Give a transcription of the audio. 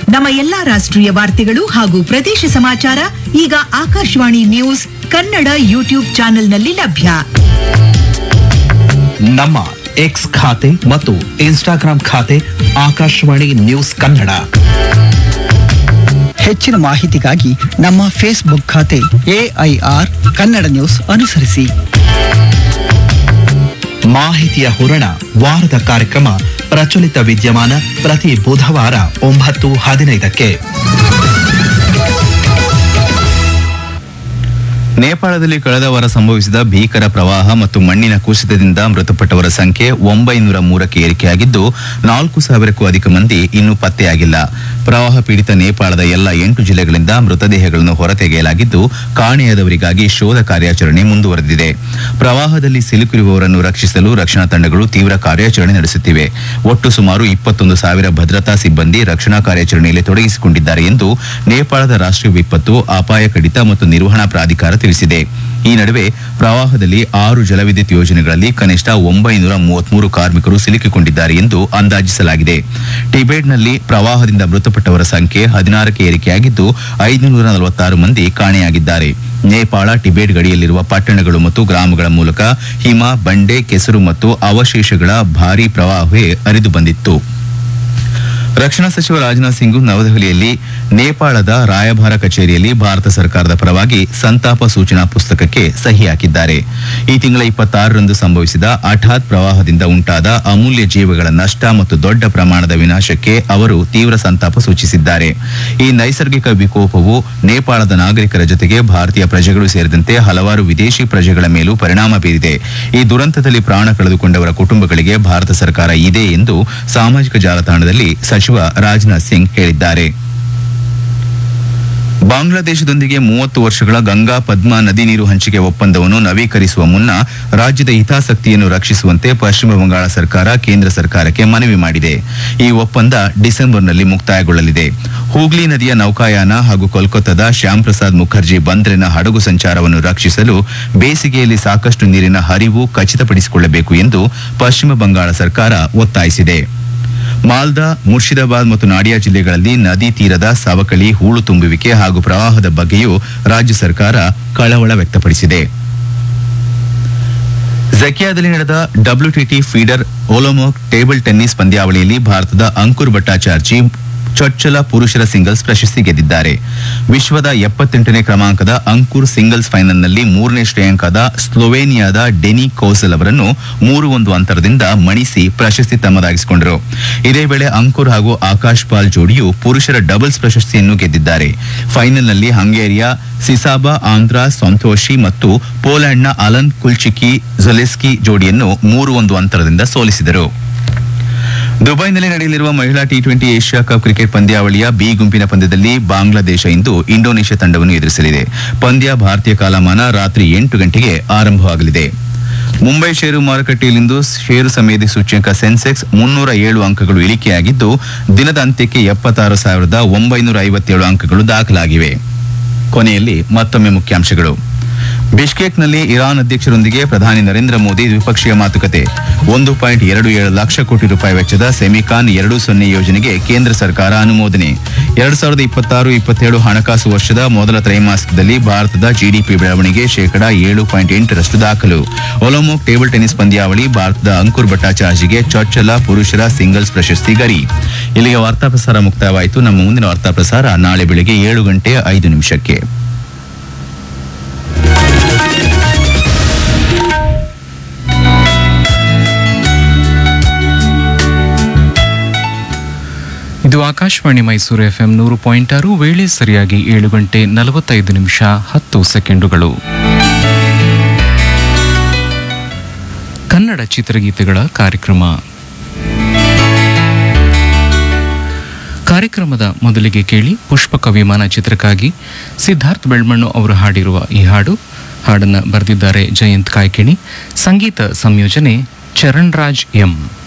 ನಮ್ಮ ಎಲ್ಲಾ ರಾಷ್ಟ್ರೀಯ ವಾರ್ತೆಗಳು ಹಾಗೂ ಪ್ರದೇಶ ಸಮಾಚಾರ ಈಗ ಆಕಾಶವಾಣಿ ನ್ಯೂಸ್ ಕನ್ನಡ ಯೂಟ್ಯೂಬ್ ಚಾನೆಲ್ನಲ್ಲಿ ಲಭ್ಯ ನಮ್ಮ ಎಕ್ಸ್ ಖಾತೆ ಮತ್ತು ಇನ್ಸ್ಟಾಗ್ರಾಂ ಖಾತೆ ಆಕಾಶವಾಣಿ ನ್ಯೂಸ್ ಕನ್ನಡ ಹೆಚ್ಚಿನ ಮಾಹಿತಿಗಾಗಿ ನಮ್ಮ ಫೇಸ್ಬುಕ್ ಖಾತೆ ಎಐಆರ್ ಕನ್ನಡ ನ್ಯೂಸ್ ಅನುಸರಿಸಿ ಮಾಹಿತಿಯ ಹೊರಣ ವಾರದ ಕಾರ್ಯಕ್ರಮ ಪ್ರಚಲಿತ ವಿದ್ಯಮಾನ ಪ್ರತಿ ಬುಧವಾರ ಒಂಬತ್ತು ಹದಿನೈದಕ್ಕೆ ನೇಪಾಳದಲ್ಲಿ ಕಳೆದ ವಾರ ಸಂಭವಿಸಿದ ಭೀಕರ ಪ್ರವಾಹ ಮತ್ತು ಮಣ್ಣಿನ ಕುಸಿತದಿಂದ ಮೃತಪಟ್ಟವರ ಸಂಖ್ಯೆ ಒಂಬೈನೂರ ಮೂರಕ್ಕೆ ಏರಿಕೆಯಾಗಿದ್ದು ನಾಲ್ಕು ಸಾವಿರಕ್ಕೂ ಅಧಿಕ ಮಂದಿ ಇನ್ನೂ ಪತ್ತೆಯಾಗಿಲ್ಲ ಪ್ರವಾಹ ಪೀಡಿತ ನೇಪಾಳದ ಎಲ್ಲ ಎಂಟು ಜಿಲ್ಲೆಗಳಿಂದ ಮೃತದೇಹಗಳನ್ನು ಹೊರತೆಗೆಯಲಾಗಿದ್ದು ಕಾಣೆಯಾದವರಿಗಾಗಿ ಶೋಧ ಕಾರ್ಯಾಚರಣೆ ಮುಂದುವರೆದಿದೆ ಪ್ರವಾಹದಲ್ಲಿ ಸಿಲುಕಿರುವವರನ್ನು ರಕ್ಷಿಸಲು ರಕ್ಷಣಾ ತಂಡಗಳು ತೀವ್ರ ಕಾರ್ಯಾಚರಣೆ ನಡೆಸುತ್ತಿವೆ ಒಟ್ಟು ಸುಮಾರು ಇಪ್ಪತ್ತೊಂದು ಸಾವಿರ ಭದ್ರತಾ ಸಿಬ್ಬಂದಿ ರಕ್ಷಣಾ ಕಾರ್ಯಾಚರಣೆಯಲ್ಲಿ ತೊಡಗಿಸಿಕೊಂಡಿದ್ದಾರೆ ಎಂದು ನೇಪಾಳದ ರಾಷ್ಟ್ರೀಯ ವಿಪತ್ತು ಅಪಾಯ ಕಡಿತ ಮತ್ತು ನಿರ್ವಹಣಾ ಪ್ರಾಧಿಕಾರ ತಿಳಿಸಿದೆ ಈ ನಡುವೆ ಪ್ರವಾಹದಲ್ಲಿ ಆರು ಜಲವಿದ್ಯುತ್ ಯೋಜನೆಗಳಲ್ಲಿ ಕನಿಷ್ಠ ಒಂಬೈನೂರ ಮೂವತ್ಮೂರು ಕಾರ್ಮಿಕರು ಸಿಲುಕಿಕೊಂಡಿದ್ದಾರೆ ಎಂದು ಅಂದಾಜಿಸಲಾಗಿದೆ ಟಿಬೆಟ್ನಲ್ಲಿ ಪ್ರವಾಹದಿಂದ ಮೃತಪಟ್ಟವರ ಸಂಖ್ಯೆ ಹದಿನಾರಕ್ಕೆ ಏರಿಕೆಯಾಗಿದ್ದು ಐದುನೂರ ನಲವತ್ತಾರು ಮಂದಿ ಕಾಣೆಯಾಗಿದ್ದಾರೆ ನೇಪಾಳ ಟಿಬೆಟ್ ಗಡಿಯಲ್ಲಿರುವ ಪಟ್ಟಣಗಳು ಮತ್ತು ಗ್ರಾಮಗಳ ಮೂಲಕ ಹಿಮ ಬಂಡೆ ಕೆಸರು ಮತ್ತು ಅವಶೇಷಗಳ ಭಾರೀ ಪ್ರವಾಹವೇ ಹರಿದು ಬಂದಿತ್ತು ರಕ್ಷಣಾ ಸಚಿವ ರಾಜನಾಥ್ ಸಿಂಗ್ ನವದೆಹಲಿಯಲ್ಲಿ ನೇಪಾಳದ ರಾಯಭಾರ ಕಚೇರಿಯಲ್ಲಿ ಭಾರತ ಸರ್ಕಾರದ ಪರವಾಗಿ ಸಂತಾಪ ಸೂಚನಾ ಪುಸ್ತಕಕ್ಕೆ ಸಹಿ ಹಾಕಿದ್ದಾರೆ ಈ ತಿಂಗಳ ಇಪ್ಪತ್ತಾರರಂದು ಸಂಭವಿಸಿದ ಹಠಾತ್ ಪ್ರವಾಹದಿಂದ ಉಂಟಾದ ಅಮೂಲ್ಯ ಜೀವಗಳ ನಷ್ಟ ಮತ್ತು ದೊಡ್ಡ ಪ್ರಮಾಣದ ವಿನಾಶಕ್ಕೆ ಅವರು ತೀವ್ರ ಸಂತಾಪ ಸೂಚಿಸಿದ್ದಾರೆ ಈ ನೈಸರ್ಗಿಕ ವಿಕೋಪವು ನೇಪಾಳದ ನಾಗರಿಕರ ಜೊತೆಗೆ ಭಾರತೀಯ ಪ್ರಜೆಗಳು ಸೇರಿದಂತೆ ಹಲವಾರು ವಿದೇಶಿ ಪ್ರಜೆಗಳ ಮೇಲೂ ಪರಿಣಾಮ ಬೀರಿದೆ ಈ ದುರಂತದಲ್ಲಿ ಪ್ರಾಣ ಕಳೆದುಕೊಂಡವರ ಕುಟುಂಬಗಳಿಗೆ ಭಾರತ ಸರ್ಕಾರ ಇದೆ ಎಂದು ಸಾಮಾಜಿಕ ಜಾಲತಾಣದಲ್ಲಿ ಸಚಿವ ರಾಜನಾಥ್ ಸಿಂಗ್ ಹೇಳಿದ್ದಾರೆ ಬಾಂಗ್ಲಾದೇಶದೊಂದಿಗೆ ಮೂವತ್ತು ವರ್ಷಗಳ ಗಂಗಾ ಪದ್ಮಾ ನದಿ ನೀರು ಹಂಚಿಕೆ ಒಪ್ಪಂದವನ್ನು ನವೀಕರಿಸುವ ಮುನ್ನ ರಾಜ್ಯದ ಹಿತಾಸಕ್ತಿಯನ್ನು ರಕ್ಷಿಸುವಂತೆ ಪಶ್ಚಿಮ ಬಂಗಾಳ ಸರ್ಕಾರ ಕೇಂದ್ರ ಸರ್ಕಾರಕ್ಕೆ ಮನವಿ ಮಾಡಿದೆ ಈ ಒಪ್ಪಂದ ಡಿಸೆಂಬರ್ನಲ್ಲಿ ಮುಕ್ತಾಯಗೊಳ್ಳಲಿದೆ ಹೂಗ್ಲಿ ನದಿಯ ನೌಕಾಯಾನ ಹಾಗೂ ಕೋಲ್ಕತ್ತಾದ ಶ್ಯಾಮ್ ಪ್ರಸಾದ್ ಮುಖರ್ಜಿ ಬಂದರಿನ ಹಡಗು ಸಂಚಾರವನ್ನು ರಕ್ಷಿಸಲು ಬೇಸಿಗೆಯಲ್ಲಿ ಸಾಕಷ್ಟು ನೀರಿನ ಹರಿವು ಖಚಿತಪಡಿಸಿಕೊಳ್ಳಬೇಕು ಎಂದು ಪಶ್ಚಿಮ ಬಂಗಾಳ ಸರ್ಕಾರ ಒತ್ತಾಯಿಸಿದೆ ಮಾಲ್ದಾ ಮುರ್ಷಿದಾಬಾದ್ ಮತ್ತು ನಾಡಿಯಾ ಜಿಲ್ಲೆಗಳಲ್ಲಿ ನದಿ ತೀರದ ಸವಕಳಿ ಹೂಳು ತುಂಬುವಿಕೆ ಹಾಗೂ ಪ್ರವಾಹದ ಬಗ್ಗೆಯೂ ರಾಜ್ಯ ಸರ್ಕಾರ ಕಳವಳ ವ್ಯಕ್ತಪಡಿಸಿದೆ ಝಕಿಯಾದಲ್ಲಿ ನಡೆದ WTT feeder Olomouc table tennis ಪಂದ್ಯಾವಳಿಯಲ್ಲಿ ಭಾರತದ ಅಂಕುರ್ ಭಟ್ಟಾಚಾರ್ಜಿ ಚೊಚ್ಚಲ ಪುರುಷರ ಸಿಂಗಲ್ಸ್ ಪ್ರಶಸ್ತಿ ಗೆದ್ದಿದ್ದಾರೆ ವಿಶ್ವದ ಎಪ್ಪತ್ತೆಂಟನೇ ಕ್ರಮಾಂಕದ ಅಂಕುರ್ ಸಿಂಗಲ್ಸ್ ಫೈನಲ್ನಲ್ಲಿ ಮೂರನೇ ಶ್ರೇಯಾಂಕದ ಸ್ಲೋವೇನಿಯಾದ ಡೆನಿ ಕೌಸಲ್ ಅವರನ್ನು ಮೂರು ಒಂದು ಅಂತರದಿಂದ ಮಣಿಸಿ ಪ್ರಶಸ್ತಿ ತಮ್ಮದಾಗಿಸಿಕೊಂಡರು ಇದೇ ವೇಳೆ ಅಂಕುರ್ ಹಾಗೂ ಆಕಾಶ್ ಪಾಲ್ ಜೋಡಿಯು ಪುರುಷರ ಡಬಲ್ಸ್ ಪ್ರಶಸ್ತಿಯನ್ನು ಗೆದ್ದಿದ್ದಾರೆ ಫೈನಲ್ನಲ್ಲಿ ಹಂಗೇರಿಯ ಸಿಸಾಬಾ ಆಂಧ್ರ ಸಂತೋಷಿ ಮತ್ತು ಪೋಲೆಂಡ್ನ ಅಲನ್ ಕುಲ್ಚಿಕಿ ಜೊಲೆಸ್ಕಿ ಜೋಡಿಯನ್ನು ಮೂರು ಒಂದು ಅಂತರದಿಂದ ಸೋಲಿಸಿದರು ದುಬೈನಲ್ಲಿ ನಡೆಯಲಿರುವ ಮಹಿಳಾ T twenty Asia cup cricket ಪಂದ್ಯಾವಳಿಯ ಬಿ ಗುಂಪಿನ ಪಂದ್ಯದಲ್ಲಿ ಬಾಂಗ್ಲಾದೇಶ ಇಂದು ಇಂಡೋನೇಷ್ಯಾ ತಂಡವನ್ನು ಎದುರಿಸಲಿದೆ ಪಂದ್ಯ ಭಾರತೀಯ ಕಾಲಮಾನ ರಾತ್ರಿ ಎಂಟು ಗಂಟೆಗೆ ಆರಂಭವಾಗಲಿದೆ ಮುಂಬೈ ಷೇರು ಮಾರುಕಟ್ಟೆಯಲ್ಲಿಂದು ಷೇರು ಸಮೇತಿ ಸೂಚ್ಯಂಕ ಸೆನ್ಸೆಕ್ಸ್ ಮುನ್ನೂರ ಏಳು ಅಂಕಗಳು ಇಳಿಕೆಯಾಗಿದ್ದು ದಿನದ ಅಂತ್ಯಕ್ಕೆ ಎಪ್ಪತ್ತಾರು ಸಾವಿರದ ಒಂಬೈನೂರ ಐವತ್ತೇಳು ಅಂಕಗಳು ದಾಖಲಾಗಿವೆ ಕೊನೆಯಲ್ಲಿ ಮತ್ತೊಮ್ಮೆ ಮುಖ್ಯಾಂಶಗಳು ಬಿಷ್ಕೇಕ್ನಲ್ಲಿ ಇರಾನ್ ಅಧ್ಯಕ್ಷರೊಂದಿಗೆ ಪ್ರಧಾನಿ ನರೇಂದ್ರ ಮೋದಿ ದ್ವಿಪಕ್ಷೀಯ ಮಾತುಕತೆ ಒಂದು ಪಾಯಿಂಟ್ ಎರಡು ಏಳು ಲಕ್ಷ ಕೋಟಿ ರೂಪಾಯಿ ವೆಚ್ಚದ ಸೆಮಿಕಾನ್ ಎರಡು ಸೊನ್ನೆ ಯೋಜನೆಗೆ ಕೇಂದ್ರ ಸರ್ಕಾರ ಅನುಮೋದನೆ ಎರಡ್ ಸಾವಿರದ ಇಪ್ಪತ್ತಾರು ಇಪ್ಪತ್ತೇಳು ಹಣಕಾಸು ವರ್ಷದ ಮೊದಲ ತ್ರೈಮಾಸಿಕದಲ್ಲಿ ಭಾರತದ ಜಿಡಿಪಿ ಬೆಳವಣಿಗೆ ಶೇಕಡಾ ಏಳು ಪಾಯಿಂಟ್ ಎಂಟರಷ್ಟು ದಾಖಲು ಒಲೋಮೋಕ್ ಟೇಬಲ್ ಟೆನ್ನಿಸ್ ಪಂದ್ಯಾವಳಿ ಭಾರತದ ಅಂಕುರ್ ಭಟ್ಟಾಚಾರ್ಜಿಗೆ ಚೊಚ್ಚಲ ಪುರುಷರ ಸಿಂಗಲ್ಸ್ ಪ್ರಶಸ್ತಿ ಗರಿ ಇಲ್ಲಿಗೆ ವಾರ್ತಾ ಪ್ರಸಾರ ಮುಕ್ತಾಯವಾಯಿತು ನಮ್ಮ ಮುಂದಿನ ವಾರ್ತಾ ಪ್ರಸಾರ ನಾಳೆ ಬೆಳಗ್ಗೆ ಏಳು ಗಂಟೆ ಐದು ನಿಮಿಷಕ್ಕೆ ಇದು ಆಕಾಶವಾಣಿ ಮೈಸೂರು ಎಫ್ಎಂ ನೂರು ಪಾಯಿಂಟ್ ಆರು ವೇಳೆ ಸರಿಯಾಗಿ ಏಳು ಗಂಟೆ ನಲವತ್ತೈದು ನಿಮಿಷ ಹತ್ತು ಸೆಕೆಂಡುಗಳು ಕನ್ನಡ ಚಿತ್ರಗೀತೆಗಳ ಕಾರ್ಯಕ್ರಮ ಕಾರ್ಯಕ್ರಮದ ಮೊದಲಿಗೆ ಕೇಳಿ ಪುಷ್ಪಕ ವಿಮಾನ ಚಿತ್ರಕ್ಕಾಗಿ ಸಿದ್ಧಾರ್ಥ್ ಬೆಳ್ಮಣ್ಣು ಅವರು ಹಾಡಿರುವ ಈ ಹಾಡು ಹಾಡನ್ನು ಬರೆದಿದ್ದಾರೆ ಜಯಂತ್ ಕಾಯ್ಕಿಣಿ ಸಂಗೀತ ಸಂಯೋಜನೆ ಚರಣ್ ರಾಜ್ ಎಂ